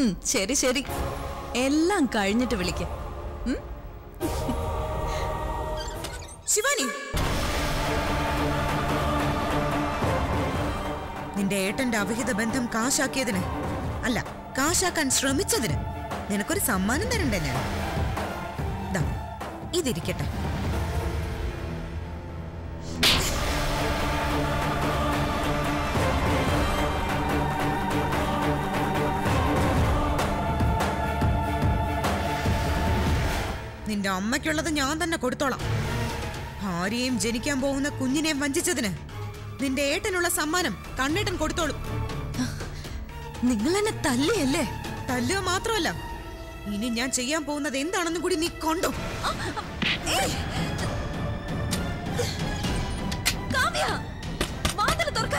ഉം, ശരി ശരി എല്ലാം കഴിഞ്ഞിട്ട് വിളിക്ക് ഉം? ശിവാനി നിന്റെ ഏട്ടന്റെ അവിഹിത ബന്ധം കാശാക്കിയതിന് അല്ല കാശാക്കാൻ ശ്രമിച്ചതിന് നിനക്കൊരു സമ്മാനം തരണ്ടേ ഞാൻ ദാ, ഇതിരിക്കട്ടെ നിന്റെ അമ്മയ്ക്കുള്ളത് ഞാൻ തന്നെ കൊടുത്തോളാം ഭാര്യയും ജനിക്കാൻ പോകുന്ന കുഞ്ഞിനെയും വഞ്ചിച്ചതിന് നിന്റെ ഏട്ടനുള്ള സമ്മാനം കണ്ണേട്ടൻ കൊടുത്തോളും നിങ്ങൾ എന്നെ തല്ലിയല്ലേ തല്ലുക മാത്രമല്ല ഇനി ഞാൻ ചെയ്യാൻ പോകുന്നത് എന്താണെന്നും കൂടി നീ കണ്ടോ കാവ്യ വാതിൽ തുറക്ക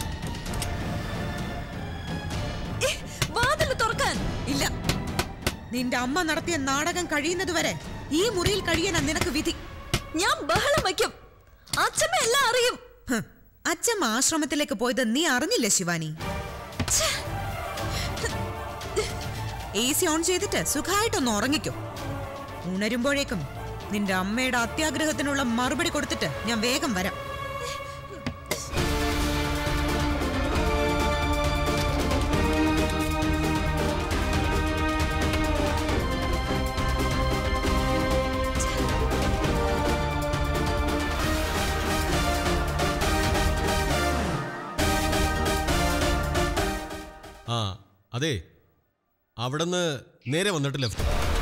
വാതിൽ തുറക്കാൻ ഇല്ല നിന്റെ അമ്മ നടത്തിയ നാടകം കഴിയുന്നത് വരെ ഈ മുറിയിൽ കഴിയാനാ നിനക്ക് വിധി ഞാൻ ബഹളം വയ്ക്കും അച്ഛമ്മ എല്ലാം അറിയും ഹ്, അച്ഛൻ ആശ്രമത്തിലേക്ക് പോയത് നീ അറിഞ്ഞില്ല ശിവാനി എ സി ഓൺ ചെയ്തിട്ട് സുഖമായിട്ടൊന്ന് ഉറങ്ങിക്കോ ഉണരുമ്പോഴേക്കും നിന്റെ അമ്മയുടെ അത്യാഗ്രഹത്തിനുള്ള മറുപടി കൊടുത്തിട്ട് ഞാൻ വേഗം വരാം ആ അതെ അവിടുന്ന് നേരെ വന്നിട്ട് ലെഫ്റ്റ്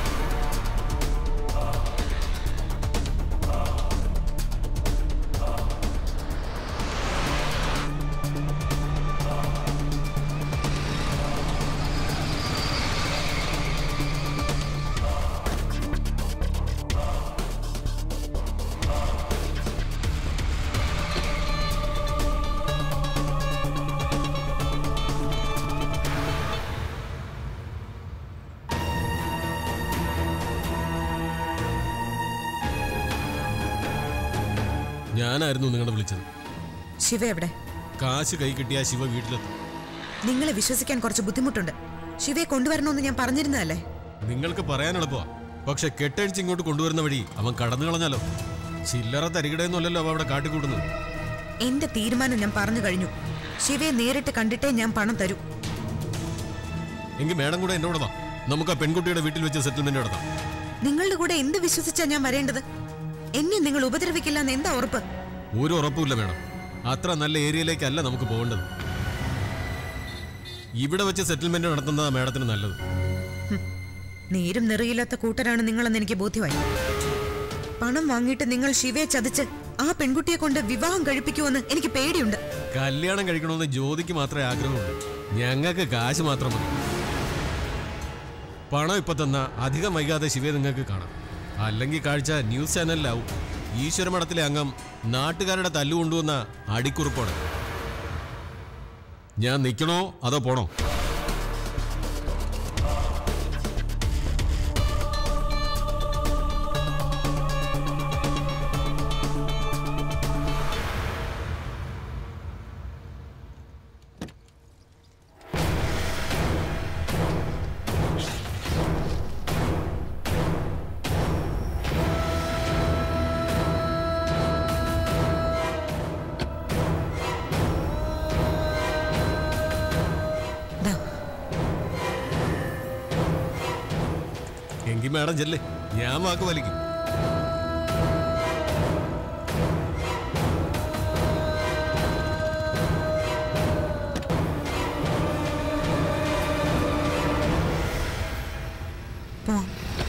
ഞാനായിരുന്നു നിങ്ങളെ വിളിച്ചത് ശിവ എവിടെ കാശ് കൈ കിട്ടിയ ശിവ വീട്ടിലെത്തും നിങ്ങളെ വിശ്വസിക്കാൻ കുറച്ച് ബുദ്ധിമുട്ടുണ്ട് ശിവയെ കൊണ്ടുവരണമെന്ന് ഞാൻ പറഞ്ഞിരുന്നതല്ലേ നിങ്ങൾക്ക് പറയാൻ എളുപ്പമാ പക്ഷെ കെട്ടഴിച്ച് ഇങ്ങോട്ട് കൊണ്ടുവരുന്ന വഴി അവൻ കടന്നു കളഞ്ഞാലോ ചില്ലറ തരികിടയൊന്നുമല്ലല്ലോ അവ അവിടെ കാട്ടിക്കൂട്ടുന്നത് എന്റെ തീരുമാനം ഞാൻ പറഞ്ഞു കഴിഞ്ഞു ശിവയെ നേരിട്ട് കണ്ടിട്ടേ ഞാൻ പണം തരൂ എങ്കിൽ മേഡം കൂടെ എന്നോട് വാ നമുക്ക് ആ പെൺകുട്ടിയുടെ വീട്ടിൽ വെച്ച് സെറ്റിൽമെന്റ് നടത്താം നിങ്ങളുടെ കൂടെ എന്ത് വിശ്വസിച്ചാ ഞാൻ വരേണ്ടത് എന്നെ നിങ്ങൾ ഉപദ്രവിക്കില്ല എന്ന് എന്താ ഉറപ്പ് ഒരു ഉറപ്പുമില്ല മേഡം അത്ര നല്ല ഏരിയയിലേക്കല്ല നമുക്ക് പോകേണ്ടത് ഇവിടെ വെച്ച് സെറ്റിൽമെന്റ് നടത്തുന്നതാ മേഡത്തിന് നല്ലത് നേരും നിറയില്ലാത്ത കൂട്ടരാണ് നിങ്ങളെന്ന് എനിക്ക് ബോധ്യമായി പണം വാങ്ങിയിട്ട് നിങ്ങൾ ശിവയെ ചതിച്ച് ആ പെൺകുട്ടിയെ കൊണ്ട് വിവാഹം കഴിപ്പിക്കുമെന്ന് എനിക്ക് പേടിയുണ്ട് കല്യാണം കഴിക്കണമെന്ന് ജ്യോതിക്ക് മാത്രമേ ആഗ്രഹമുള്ളൂ ഞങ്ങൾക്ക് കാശ് മാത്രം മതി പണം ഇപ്പൊ തന്ന അധികം വൈകാതെ ശിവയെ നിങ്ങൾക്ക് കാണാം അല്ലെങ്കിൽ കാഴ്ച ന്യൂസ് ചാനലിലാവും ഈശ്വരമഠത്തിലെ അംഗം നാട്ടുകാരുടെ തല്ലുകൊണ്ടുവന്ന അടിക്കുറിപ്പോടെ ഞാൻ നിൽക്കണോ അതോ പോണോ ദാ, എങ്കിൽ മേഡം ചെല്ലേ ഞാൻ വാക്ക് വലിക്കും പോവാം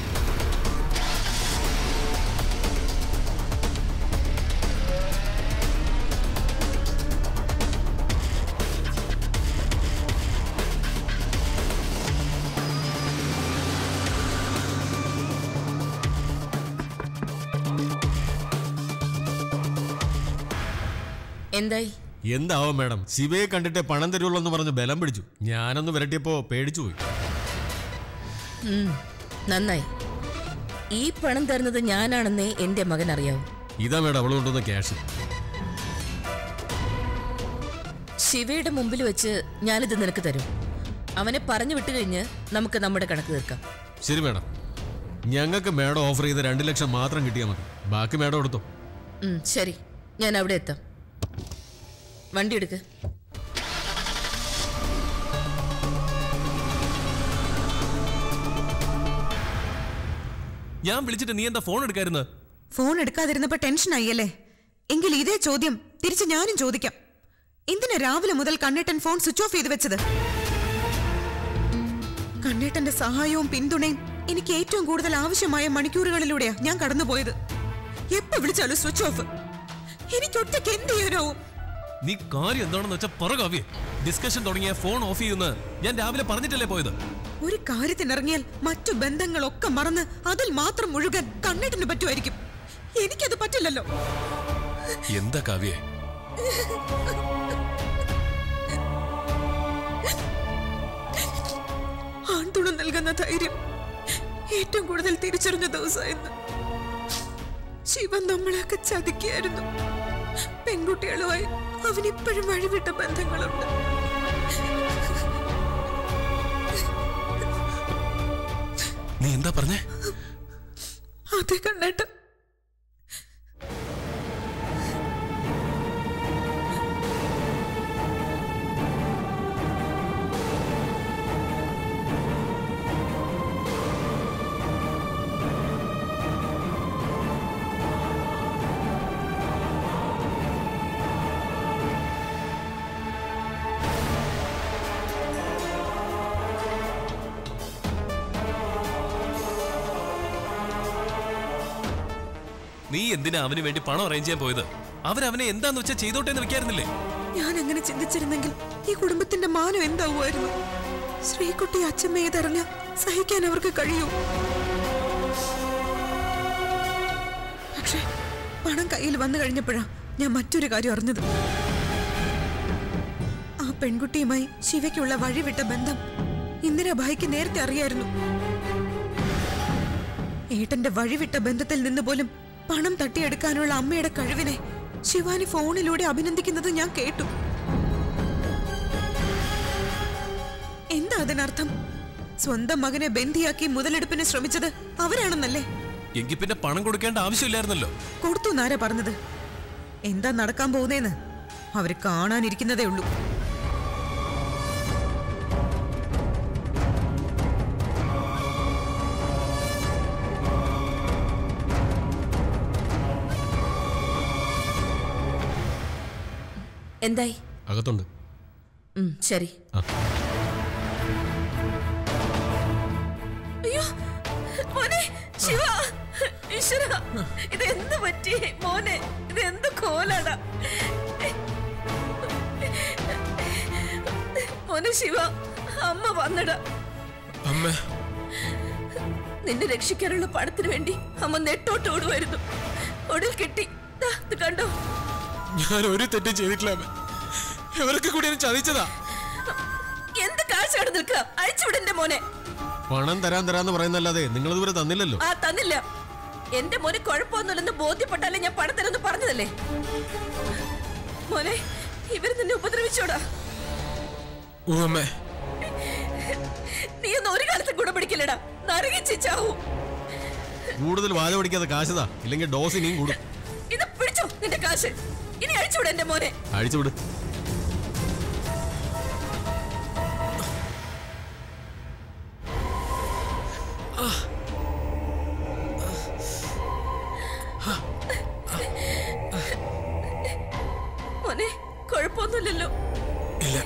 എന്തായി എന്താവും മേഡം ശിവയെ കണ്ടിട്ട് പണം തരുള്ളൂ എന്ന് പറഞ്ഞ് ബലം പിടിച്ചു ഞാനൊന്ന് വിരട്ടിയപ്പോ പേടിച്ചു പോയി ഉം, നന്നായി ഈ പണം തരുന്നത് ഞാനാണെന്നേ എന്റെ മകൻ അറിയാവൂ ഇതാ മേഡം അവള് കൊണ്ടുവന്ന ക്യാഷ് ശിവയുടെ മുമ്പിൽ വെച്ച് ഞാനിത് നിനക്ക് തരും അവനെ പറഞ്ഞു വിട്ടു കഴിഞ്ഞ് നമുക്ക് നമ്മുടെ കണക്ക് തീർക്കാം ശരി മേഡം ഞങ്ങൾക്ക് മേഡം ഓഫർ ചെയ്ത രണ്ട് ലക്ഷം മാത്രം കിട്ടിയാൽ മതി ബാക്കി മേഡം എടുത്തോ ഉം, ശരി ഞാൻ അവിടെ എത്താം വണ്ടി എടുക്ക് ഞാൻ വിളിച്ചിട്ട് നീ എന്താ ഫോൺ എടുക്കായിരുന്നു ഫോൺ എടുക്കാതിരുന്നപ്പോ ടെൻഷനായി അല്ലേ എങ്കിൽ ഇതേ ചോദ്യം തിരിച്ച് ഞാനും ചോദിക്കാം എന്തിനാ രാവിലെ മുതൽ കണ്ണേട്ടൻ ഫോൺ സ്വിച്ച് ഓഫ് ചെയ്ത് വെച്ചത് കണ്ണേട്ടന്റെ സഹായവും പിന്തുണയും എനിക്ക് ഏറ്റവും കൂടുതൽ ആവശ്യമായ മണിക്കൂറുകളിലൂടെയാ ഞാൻ കടന്നുപോയത് എപ്പോ വിളിച്ചാലും സ്വിച്ച് ഓഫ് എനിക്ക് ഒറ്റയ്ക്ക് എന്ത് ചെയ്യാനാവും നീ കാര്യം എന്താണെന്ന് വെച്ചാൽ പറ കാവ്യ ഡിസ്കഷൻ തുടങ്ങിയ ഫോൺ ഓഫ് ചെയ്യുന്ന ഞാൻ രാവിലെ പറഞ്ഞിട്ടല്ലേ പോയത് ഒരു കാര്യത്തിനിറങ്ങിയാൽ മറ്റു ബന്ധങ്ങളൊക്കെ മറന്ന് അതിൽ മാത്രം മുഴുകാൻ കണ്ണേട്ടന് പറ്റുമായിരിക്കും എനിക്കത് പറ്റില്ലല്ലോ എന്താ കാവ്യ ആൺതുണ നൽകുന്ന ധൈര്യം ഏറ്റവും കൂടുതൽ തിരിച്ചറിഞ്ഞ ദിവസമായിരുന്നു ശിവൻ നമ്മളെയൊക്കെ ചതിക്കായിരുന്നു പെൺകുട്ടികളുമായി അവനിപ്പോഴും വഴിവിട്ട ബന്ധങ്ങളുണ്ട് നീ എന്താ പറഞ്ഞേ അതെ കണ്ണേട്ട നീ എന്തിനാ അവന് വേണ്ടി പണം അറേഞ്ച് ചെയ്യാൻ പോയത് അവരവനെ എന്താന്ന് വെച്ചാൽ ചെയ്തോട്ടെ എന്ന് വെക്കായിരുന്നില്ലേ ഞാൻ അങ്ങനെ ചിന്തിച്ചിരുന്നെങ്കിൽ ഈ കുടുംബത്തിന്റെ മാനം എന്താവുമായിരുന്നു ശ്രീകുട്ടി അച്ഛമ്മയെ തറഞ്ഞ സഹിക്കാൻ അവർക്ക് കഴിയൂ പക്ഷേ പണം കയ്യിൽ വന്നു കഴിഞ്ഞപ്പോഴാ ഞാൻ മറ്റൊരു കാര്യം അറിഞ്ഞത് ആ പെൺകുട്ടിയുമായി ശിവയ്ക്കുള്ള വഴിവിട്ട ബന്ധം ഇന്ദിരാഭായിക്ക് നേരത്തെ അറിയായിരുന്നു ഏട്ടന്റെ വഴിവിട്ട ബന്ധത്തിൽ നിന്ന് പോലും പണം തട്ടിയെടുക്കാനുള്ള അമ്മയുടെ കഴിവിനെ ശിവാനി ഫോണിലൂടെ അഭിനന്ദിക്കുന്നത് ഞാൻ കേട്ടു എന്താ അതിനർത്ഥം സ്വന്തം മകനെ ബന്ധിയാക്കി മുതലെടുപ്പിന് ശ്രമിച്ചത് അവരാണെന്നല്ലേ എങ്കിൽ പിന്നെ പണം കൊടുക്കേണ്ട ആവശ്യമില്ലായിരുന്നല്ലോ കൊടുത്തു എന്നാരാ പറഞ്ഞത് എന്താ നടക്കാൻ പോകുന്നേന്ന് അവര് കാണാനിരിക്കുന്നതേ ഉള്ളൂ എന്തായി അകത്തുണ്ട് ഉം, ശരി ആ അയ്യോ മോനെ ശിവ ഈശ്വര ഇത് എന്ത് പറ്റി മോനെ ഇത് എന്ത് കോലാടാ മോനെ ശിവ അമ്മ വന്നടാ അമ്മ നിന്നെ രക്ഷിക്കാനുള്ള പണത്തിന് വേണ്ടി അമ്മ നെട്ടോട്ട് ഓടുമായിരുന്നു ഒടുവിൽ കിട്ടി ദാ, ഇത് കണ്ടോ ഞാൻ ഒരു തെറ്റും ചെയ്തിട്ടില്ല അമ്മ ഇവരൊക്കെ കൂടി എന്നെ ചതിച്ചതാ എന്ത് കാഴ്ച കണ്ടു നിൽക്കുക അഴിച്ചുവിടെന്റെ മോനെ പണം തരാൻ തരാന്ന് പറയുന്നല്ലാതെ നിങ്ങൾ ഇതുവരെ തന്നില്ലല്ലോ ആ തന്നില്ല എന്റെ മോനെ കുഴപ്പമൊന്നുമില്ലെന്ന് ബോധ്യപ്പെട്ടാലേ ഞാൻ പണം തരുമെന്ന് പറഞ്ഞതല്ലേ മോനെ ഇവര് നിന്നെ ഉപദ്രവിച്ചോടാ ഓ അമ്മേ നീ ഒന്നും ഒരു കാലത്ത് ഗുണം പിടിക്കില്ലടാ നരകിച്ചാവൂ കൂടുതൽ വാല പിടിക്കാതെ കാശതാ ഇല്ലെങ്കിൽ ഡോസ് ഇനിയും കൂടും ഇത് പിടിച്ചോ നിന്റെ കാശ് ഇനി അഴിച്ചുവിട എന്റെ മോനെ അഴിച്ചുവിട് മോനെ കുഴപ്പമൊന്നുമില്ലല്ലോ ഇല്ല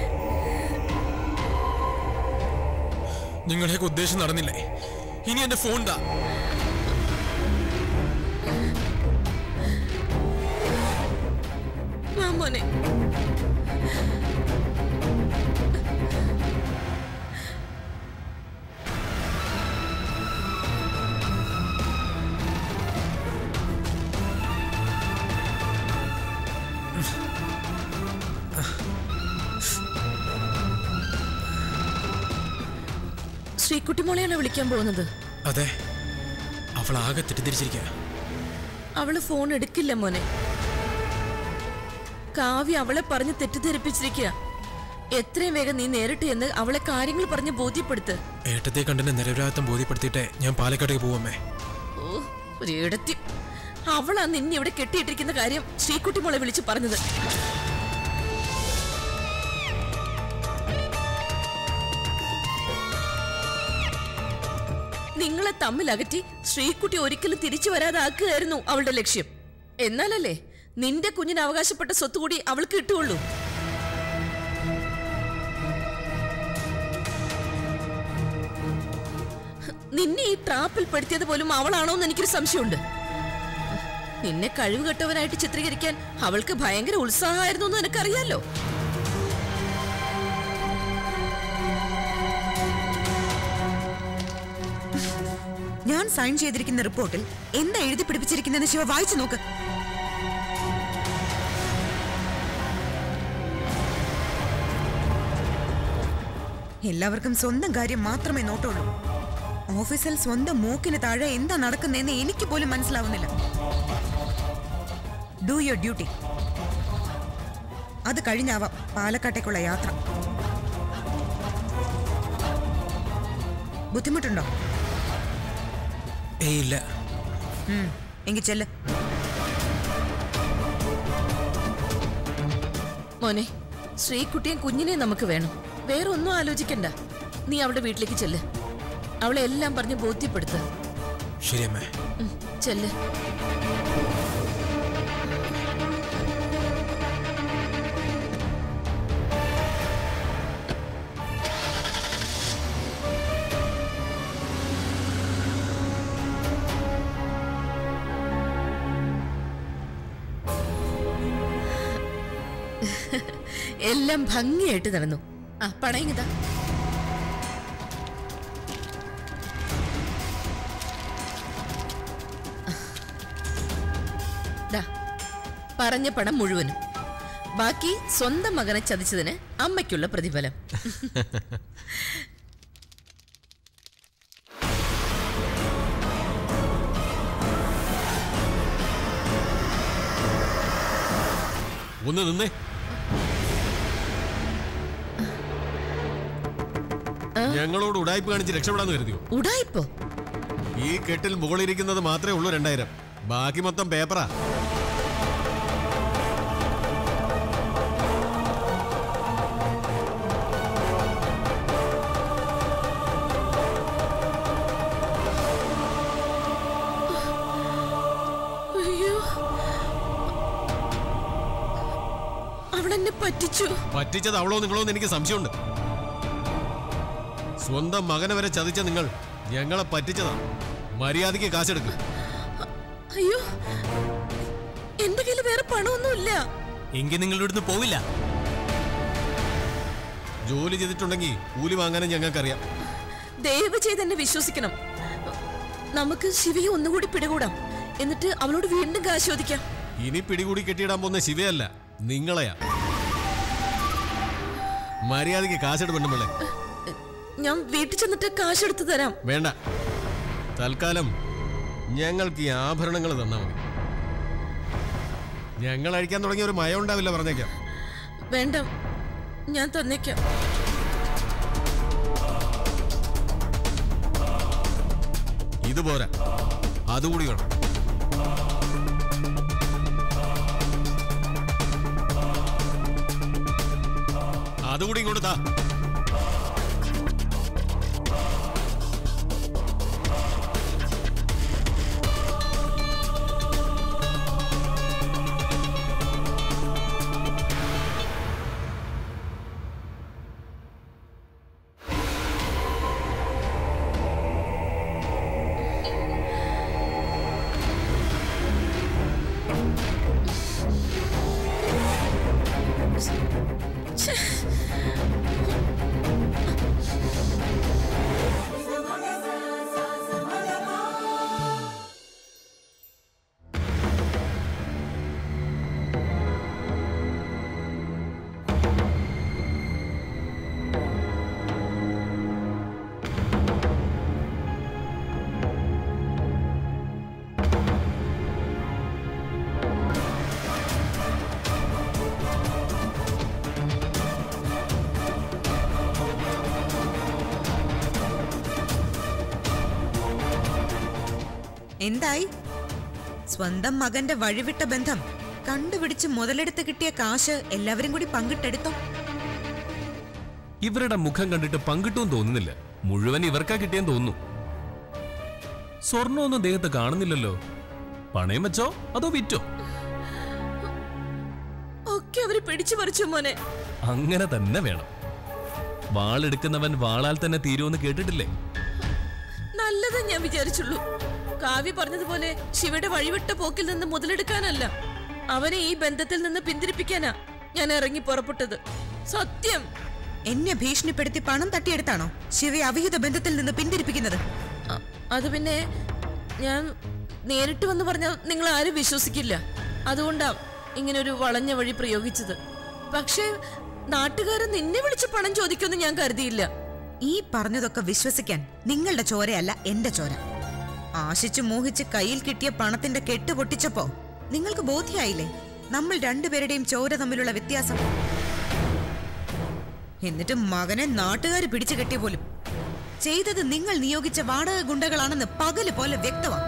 നിങ്ങളുടെയൊക്കെ ഉദ്ദേശം നടന്നില്ലേ ഇനി എന്റെ ഫോൺ താ വാ മോനെ ശ്രീകുട്ടി മോളെയാണ് വിളിക്കാൻ പോകുന്നത് അതെ അവൾ ആകെ തെറ്റിദ്ധരിച്ചിരിക്കുക അവള് ഫോൺ എടുക്കില്ല മോനെ കാവ്യ അവളെ പറഞ്ഞ് തെറ്റിദ്ധരിപ്പിച്ചിരിക്കുക എത്രയും വേഗം നീ നേരിട്ട് എന്ന് അവളെ കാര്യങ്ങൾ പറഞ്ഞ് ബോധ്യപ്പെടുത്ത് ഏട്ടത്തെ കണ്ടെന്നെ നിരപരാധിത്വം ബോധ്യപ്പെടുത്തിയിട്ടേ ഞാൻ പാലക്കാട്ടേക്ക് പോവമ്മേ ഓ ഒരിടത്തി അവളാ നിന്നെ ഇവിടെ കെട്ടിയിട്ടിരിക്കുന്ന കാര്യം ശ്രീകുട്ടി മോളെ വിളിച്ച് പറഞ്ഞത് നിങ്ങളെ തമ്മിൽ അകറ്റി ശ്രീകുട്ടി ഒരിക്കലും തിരിച്ചു വരാതാക്കുകയായിരുന്നു അവളുടെ ലക്ഷ്യം എന്നാലല്ലേ നിന്റെ കുഞ്ഞിന് അവകാശപ്പെട്ട സ്വത്ത് കൂടി അവൾക്ക് കിട്ടുകയുള്ളൂ നിന്നെ ഈ ട്രാപ്പിൽ പെടുത്തിയത് പോലും അവളാണോ എന്ന് എനിക്കൊരു സംശയമുണ്ട് നിന്നെ കഴിവുകെട്ടവനായിട്ട് ചിത്രീകരിക്കാൻ അവൾക്ക് ഭയങ്കര ഉത്സാഹമായിരുന്നു എന്ന് നിനക്കറിയാലോ ഞാൻ സൈൻ ചെയ്തിരിക്കുന്ന റിപ്പോർട്ടിൽ എന്താ എഴുതി പിടിപ്പിച്ചിരിക്കുന്നതെന്ന് ശിവ വായിച്ചു നോക്ക് എല്ലാവർക്കും സ്വന്തം കാര്യം മാത്രമേ നോട്ടുള്ളൂ ഓഫീസിൽ സ്വന്തം മൂക്കിന് താഴെ എന്താ നടക്കുന്നതെന്ന് എനിക്ക് പോലും മനസ്സിലാവുന്നില്ല ഡു യുവർ ഡ്യൂട്ടി അത് കഴിഞ്ഞാവാം പാലക്കാട്ടേക്കുള്ള യാത്ര ബുദ്ധിമുട്ടുണ്ടോ ഏയ് ഇല്ല ഉം, എങ്കി ചെല്ല് മോനെ ശ്രീകുട്ടിയും കുഞ്ഞിനെയും നമുക്ക് വേണം വേറെ ഒന്നും ആലോചിക്കണ്ട നീ അവളുടെ വീട്ടിലേക്ക് ചെല്ല് അവളെ എല്ലാം പറഞ്ഞ് ബോധ്യപ്പെടുത്ത് ശരി അമ്മേ ഉം, ചെല്ല് എല്ലാം ഭംഗിയായിട്ട് നടന്നു ആ പണയങ്ങിതാ ദാ, പറഞ്ഞ പണം മുഴുവനും ബാക്കി സ്വന്തം മകനെ ചതിച്ചതിന് അമ്മയ്ക്കുള്ള പ്രതിഫലം ഒന്ന് നിന്നേ ഞങ്ങളോട് ഉടായ്പ കാണിച്ച് രക്ഷപ്പെടാന്ന് കരുതിയോ ഉടായിപ്പോ ഈ കെട്ടിൽ മുകളിലിരിക്കുന്നത് മാത്രമേ ഉള്ളൂ രണ്ടായിരം ബാക്കി മൊത്തം പേപ്പറാ അയ്യോ അവളെന്നെ പറ്റിച്ചു പറ്റിച്ചത് അവളോ നിങ്ങളോ എന്ന് എനിക്ക് സംശയമുണ്ട് സ്വന്തം മകനെ വരെ ചതിച്ച നിങ്ങൾ ഞങ്ങളെ പറ്റിച്ചതാ മര്യാദയ്ക്ക് കാശെടുക്കും അയ്യോ എന്റെ കയ്യിൽ വേറെ പണമൊന്നുമില്ല എങ്കിൽ നിങ്ങൾ ഇവിടുന്ന് പോവില്ല ജോലി ചെയ്തിട്ടുണ്ടെങ്കിൽ കൂലി വാങ്ങാനും ഞങ്ങൾക്കറിയാം ദയവ് ചെയ്ത് എന്നെ വിശ്വസിക്കണം നമുക്ക് ശിവയെ ഒന്നുകൂടി പിടികൂടാം എന്നിട്ട് അവളോട് വീണ്ടും കാശ് ചോദിക്കാം ഇനി പിടികൂടി കെട്ടിയിടാൻ പോകുന്ന ശിവയല്ല നിങ്ങളെയാ മര്യാദയ്ക്ക് കാശെടു പെണ്ണുമ്പിള്ളേ ഞാൻ വീട്ടിൽ ചെന്നിട്ട് കാശ് എടുത്തു തരാം വേണ്ട തൽക്കാലം ഞങ്ങൾക്ക് ഈ ആഭരണങ്ങൾ തന്നാ മതി ഞങ്ങൾ അഴിക്കാൻ തുടങ്ങിയ ഒരു മയം ഉണ്ടാവില്ല പറഞ്ഞേക്കാം വേണ്ട ഞാൻ തന്നേക്കാം ഇത് പോരാ അതുകൂടി വേണം അതുകൂടി ഇങ്ങോട്ട് താ ഛേ. എന്തായി സ്വന്തം മകന്റെ വഴിവിട്ട ബന്ധം കണ്ടുപിടിച്ച് മുതലെടുത്ത് കിട്ടിയ കാശ് എല്ലാവരും കൂടി പങ്കിട്ടെടുത്തോ ഇവരുടെ മുഖം കണ്ടിട്ട് പങ്കിട്ടും തോന്നുന്നില്ല മുഴുവൻ ഇവർക്കാ കിട്ടിയെന്ന് തോന്നുന്നു സ്വർണ്ണമൊന്നും ദേഹത്ത് കാണുന്നില്ലല്ലോ പണയം വെച്ചോ അതോ വിറ്റോ ഒക്കെ അവര് പിടിച്ചു പറിച്ചു മോനെ അങ്ങനെ തന്നെ വേണം വാളെടുക്കുന്നവൻ വാളാൽ തന്നെ തീരുമെന്ന് കേട്ടിട്ടില്ലേ നല്ലത് ഞാൻ വിചാരിച്ചുള്ളൂ കാവ്യ പറഞ്ഞതുപോലെ ശിവയുടെ വഴിവിട്ട പോക്കിൽ നിന്ന് മുതലെടുക്കാനല്ല അവനെ ഈ ബന്ധത്തിൽ നിന്ന് പിന്തിരിപ്പിക്കാനാ ഞാൻ ഇറങ്ങി പുറപ്പെട്ടത് സത്യം എന്നെ ഭീഷണിപ്പെടുത്തി പണം തട്ടിയെടുത്താണോ ശിവയെ അവിഹിത ബന്ധത്തിൽ നിന്ന് പിന്തിരിപ്പിക്കുന്നത് അ- അത് പിന്നെ ഞാൻ നേരിട്ട് വന്ന് പറഞ്ഞാൽ നിങ്ങൾ ആരും വിശ്വസിക്കില്ല അതുകൊണ്ടാ ഇങ്ങനെ ഒരു വളഞ്ഞ വഴി പ്രയോഗിച്ചത് പക്ഷേ നാട്ടുകാരൻ നിന്നെ വിളിച്ച് പണം ചോദിക്കുമെന്ന് ഞാൻ കരുതിയില്ല ഈ പറഞ്ഞതൊക്കെ വിശ്വസിക്കാൻ നിങ്ങളുടെ ചോരയല്ല എന്റെ ചോര ആശിച്ചു മോഹിച്ച് കയ്യിൽ കിട്ടിയ പണത്തിന്റെ കെട്ട് പൊട്ടിച്ചപ്പോ നിങ്ങൾക്ക് ബോധ്യായില്ലേ നമ്മൾ രണ്ടുപേരുടെയും ചോര തമ്മിലുള്ള വ്യത്യാസം എന്നിട്ട് മകനെ നാട്ടുകാർ പിടിച്ചു കെട്ടിയ പോലും ചെയ്തത് നിങ്ങൾ നിയോഗിച്ച വാടക ഗുണ്ടകളാണെന്ന് പകല് പോലെ വ്യക്തമാണ്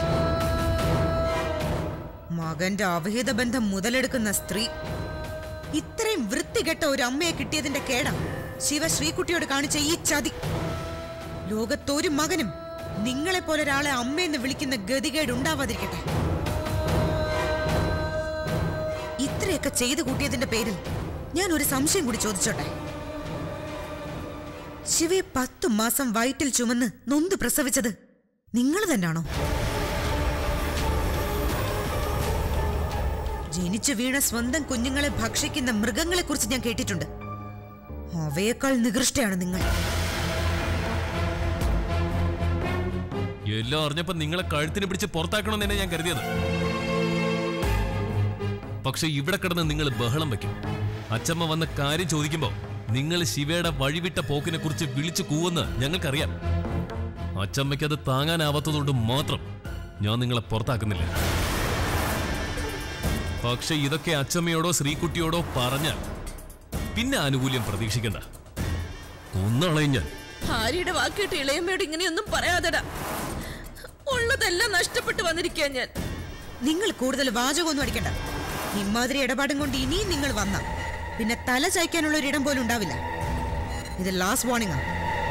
മകന്റെ അവിഹിത ബന്ധം മുതലെടുക്കുന്ന സ്ത്രീ ഇത്രയും വൃത്തികെട്ട ഒരു അമ്മയെ കിട്ടിയതിന്റെ കേടാ ശിവ ശ്രീകുട്ടിയോട് കാണിച്ച ഈ ചതി ലോകത്തൊരു മകനും നിങ്ങളെ പോലെ ഒരാളെ അമ്മയെന്ന് വിളിക്കുന്ന ഗതികേട് ഉണ്ടാവാതിരിക്കട്ടെ ഇത്രയൊക്കെ ചെയ്തു കൂട്ടിയതിന്റെ പേരിൽ ഞാൻ ഒരു സംശയം കൂടി ചോദിച്ചോട്ടെ ശിവയെ പത്തു മാസം വയറ്റിൽ ചുമന്ന് നൊന്ത് പ്രസവിച്ചത് നിങ്ങൾ തന്നെയാണോ ജനിച്ചു വീണ സ്വന്തം കുഞ്ഞുങ്ങളെ ഭക്ഷിക്കുന്ന മൃഗങ്ങളെ കുറിച്ച് ഞാൻ കേട്ടിട്ടുണ്ട് അവയേക്കാൾ നികൃഷ്ടയാണ് നിങ്ങൾ എല്ലാം അറിഞ്ഞപ്പോ നിങ്ങളെ കഴുത്തിന് പിടിച്ച് പുറത്താക്കണമെന്ന് തന്നെ ഞാൻ കരുതിയത് പക്ഷെ ഇവിടെ കിടന്ന് നിങ്ങൾ ബഹളം വെക്കും അച്ചമ്മ വന്ന കാര്യം ചോദിക്കുമ്പോ നിങ്ങൾ ശിവയുടെ വഴിവിട്ട പോക്കിനെ കുറിച്ച് വിളിച്ചു കൂവെന്ന് ഞങ്ങൾക്കറിയാം അച്ചമ്മയ്ക്ക് അത് താങ്ങാനാവാത്തതുകൊണ്ട് മാത്രം ഞാൻ നിങ്ങളെ പുറത്താക്കുന്നില്ല പക്ഷെ ഇതൊക്കെ അച്ചമ്മയോടോ ശ്രീകുട്ടിയോടോ പറഞ്ഞാൽ പിന്നെ ആനുകൂല്യം പ്രതീക്ഷിക്കണ്ട ഒന്നളയും ഞാൻ ഭാര്യയുടെ വാക്കിട്ട് ഇളയമ്മയോട് ഇങ്ങനെയൊന്നും പറയാതെടാ ഉള്ളതെല്ലാം നഷ്ടപ്പെട്ടു വന്നിരിക്കാൻ ഞാൻ നിങ്ങൾ കൂടുതൽ വാചകമൊന്നും അടിക്കണ്ട ഇമാതിരി ഇടപാടും കൊണ്ട് ഇനിയും നിങ്ങൾ വന്ന പിന്നെ തല ചായ്ക്കാനുള്ള ഒരു ഇടം പോലും ഉണ്ടാവില്ല ഇത് ലാസ്റ്റ് വാർണിംഗ് ആണ്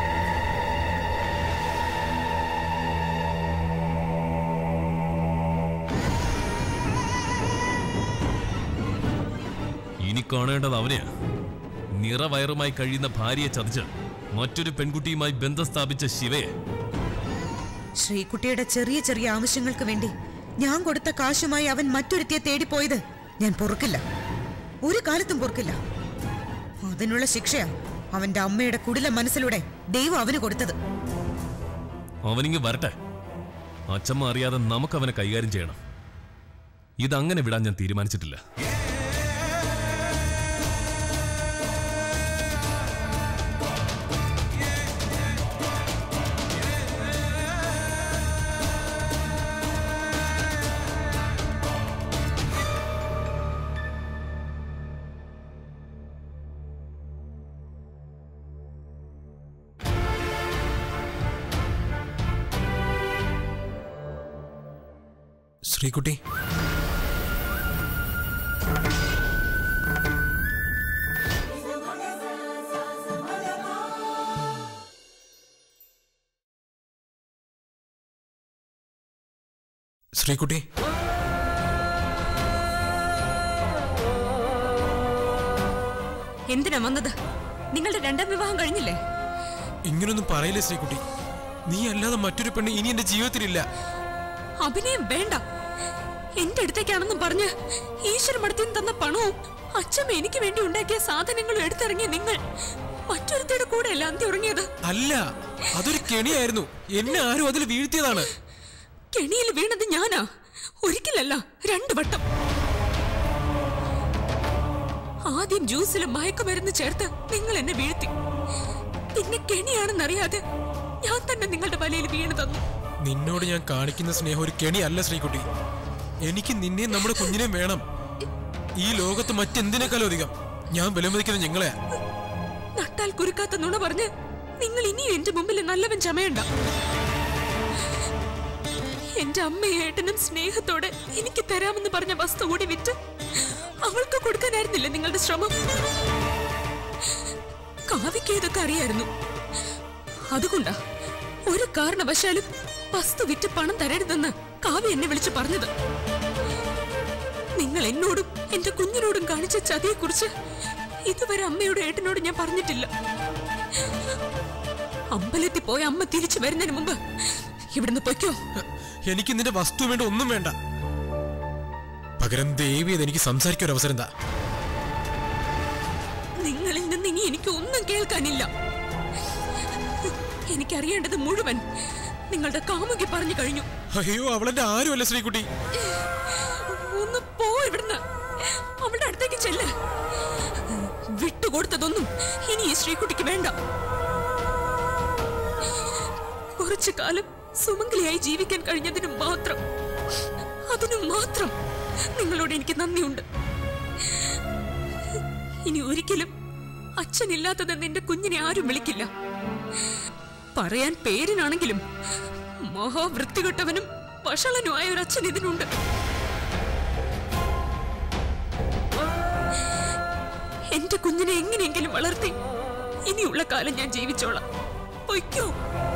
ഇനി കാണേണ്ടത് അവനെയാ നിറവയറുമായി കഴിയുന്ന ഭാര്യയെ ചതിച്ച് മറ്റൊരു പെൺകുട്ടിയുമായി ബന്ധം സ്ഥാപിച്ച ശിവയെ ശ്രീകുട്ടിയുടെ ചെറിയ ചെറിയ ആവശ്യങ്ങൾക്ക് വേണ്ടി ഞാൻ കൊടുത്ത കാശുമായി അവൻ മറ്റൊരുത്തിയെ തേടിപ്പോയത് ഞാൻ പൊറുക്കില്ല ഒരു കാലത്തും പൊറുക്കില്ല അതിനുള്ള ശിക്ഷയാ അവന്റെ അമ്മയുടെ കുടില മനസ്സിലൂടെ ദൈവം അവന് കൊടുത്തത് അവനിങ്ങ് വരട്ടെ അച്ചമ്മ അറിയാതെ നമുക്ക് അവനെ കൈകാര്യം ചെയ്യണം ഇതങ്ങനെ വിടാൻ ഞാൻ തീരുമാനിച്ചിട്ടില്ല ശ്രീകുട്ടി ശ്രീകുട്ടി എന്തിനാ വന്നത് നിങ്ങളുടെ രണ്ടാം വിവാഹം കഴിഞ്ഞില്ലേ ഇങ്ങനൊന്നും പറയില്ലേ ശ്രീകുട്ടി നീ അല്ലാതെ മറ്റൊരു പെണ്ണ് ഇനി എന്റെ ജീവിതത്തിലില്ല അഭിനയം വേണ്ട എന്റെ അടുത്തേക്കാണെന്നും പറഞ്ഞ് ഈശ്വര മടത്തിൽ തന്ന പണവും അച്ഛമ്മ എനിക്ക് വേണ്ടി ഉണ്ടാക്കിയ സാധനങ്ങളും എടുത്തിറങ്ങിയ നിങ്ങൾ മറ്റൊരുത്തയുടെ കൂടെയല്ല അന്തി ഉറങ്ങിയത് അല്ല അതൊരു കെണിയായിരുന്നു എന്നെ ആരും അതിൽ വീഴ്ത്തിയതാണ് കെണിയിൽ വീണത് ഞാനാ ഒരിക്കലല്ല രണ്ടു വട്ടം ആദ്യം ജ്യൂസിൽ മയക്കുമരുന്ന് ചേർത്ത് നിങ്ങൾ എന്നെ വീഴ്ത്തി പിന്നെ കെണിയാണെന്നറിയാതെ ഞാൻ തന്നെ നിങ്ങളുടെ വലയിൽ വീണ് തന്നു നിന്നോട് ഞാൻ കാണിക്കുന്ന സ്നേഹം ഒരു കെണിയല്ല ശ്രീകുട്ടി എനിക്ക് നിന്നെയും നമ്മുടെ കുഞ്ഞിനെയും വേണം ഈ ലോകത്ത് മറ്റെന്തിനേക്കാളും അധികം ഞാൻ വിലമതിക്കുന്ന നിങ്ങളെ നട്ടാൽ കുരുക്കാത്ത നുണ പറഞ്ഞ് നിങ്ങൾ ഇനിയും എന്റെ മുമ്പിൽ നല്ലവൻ ചമയണ്ട എന്റെ അമ്മയും ഏട്ടനും സ്നേഹത്തോടെ എനിക്ക് തരാമെന്ന് പറഞ്ഞ വസ്തു കൂടി വിറ്റ് അവൾക്ക് കൊടുക്കാനായിരുന്നില്ല നിങ്ങളുടെ ശ്രമം കാവിക്ക് ഇതൊക്കെ അറിയായിരുന്നു അതുകൊണ്ടാ ഒരു കാരണവശാലും വസ്തു വിറ്റ് പണം തരരുതെന്ന് കാവ്യ എന്നെ വിളിച്ചു പറഞ്ഞത് നിങ്ങൾ എന്നോടും എന്റെ കുഞ്ഞിനോടും കാണിച്ച ചതിയെക്കുറിച്ച് ഇതുവരെ അമ്മയോടും ഏട്ടനോടും ഞാൻ പറഞ്ഞിട്ടില്ല അമ്പലത്തിൽ പോയ അമ്മ തിരിച്ചു വരുന്നതിന് മുമ്പ് ഇവിടുന്ന് പൊയ്ക്കോ എനിക്ക് നിന്റെ വസ്തു വേണ്ട ഒന്നും വേണ്ട പകരം ദേവി എനിക്ക് സംസാരിക്കാൻ ഒരു അവസരം എന്താ നിങ്ങളിൽ നിന്ന് ഇനി എനിക്ക് ഒന്നും കേൾക്കാനില്ല എനിക്കറിയേണ്ടത് മുഴുവൻ നിങ്ങളുടെ കാമുകി പറഞ്ഞു കഴിഞ്ഞു അയ്യോ അവളെന്റെ ആരുമല്ല ശ്രീകുട്ടി ഒന്ന് പോ ഇവിടുന്ന് അവളുടെ അടുത്തേക്ക് ചെല്ല് വിട്ടുകൊടുത്തതൊന്നും ഇനി ഈ ശ്രീകുട്ടിക്ക് വേണ്ട കുറച്ചു കാലം സുമംഗലിയായി ജീവിക്കാൻ കഴിഞ്ഞതിന് മാത്രം അതിനു മാത്രം നിങ്ങളോട് എനിക്ക് നന്ദിയുണ്ട് ഇനി ഒരിക്കലും അച്ഛനില്ലാത്തതെന്ന് എന്റെ കുഞ്ഞിനെ ആരും വിളിക്കില്ല പറയാൻ പേരിനാണെങ്കിലും മഹാവൃത്തികെട്ടവനും വഷളനുമായ ഒരു അച്ഛൻ ഇതിനുണ്ട് എന്റെ കുഞ്ഞിനെ എങ്ങനെയെങ്കിലും വളർത്തി ഇനിയുള്ള കാലം ഞാൻ ജീവിച്ചോളാം പൊയ്ക്കോ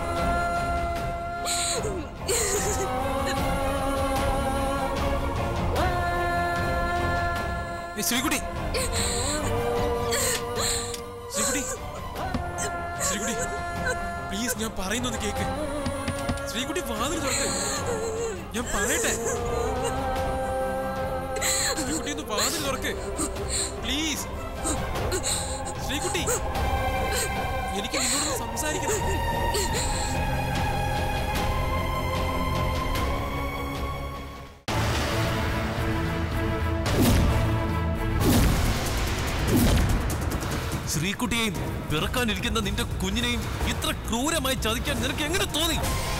ഏയ് ശ്രീകുട്ടി ശ്രീകുട്ടി ശ്രീകുട്ടി പ്ലീസ് ഞാൻ പറയുന്നൊന്ന് കേക്ക് ശ്രീകുട്ടി വാതിൽ തുറക്ക് ഞാൻ പറയട്ടെ ശ്രീകുട്ടി ഒന്ന് വാതിൽ തുറക്ക് പ്ലീസ് ശ്രീകുട്ടി എനിക്ക് നിന്നോട് സംസാരിക്കണം ശ്രീകുട്ടിയെയും പിറക്കാനിരിക്കുന്ന നിന്റെ കുഞ്ഞിനെയും ഇത്ര ക്രൂരമായി ചതിക്കാൻ നിനക്ക് എങ്ങനെ തോന്നി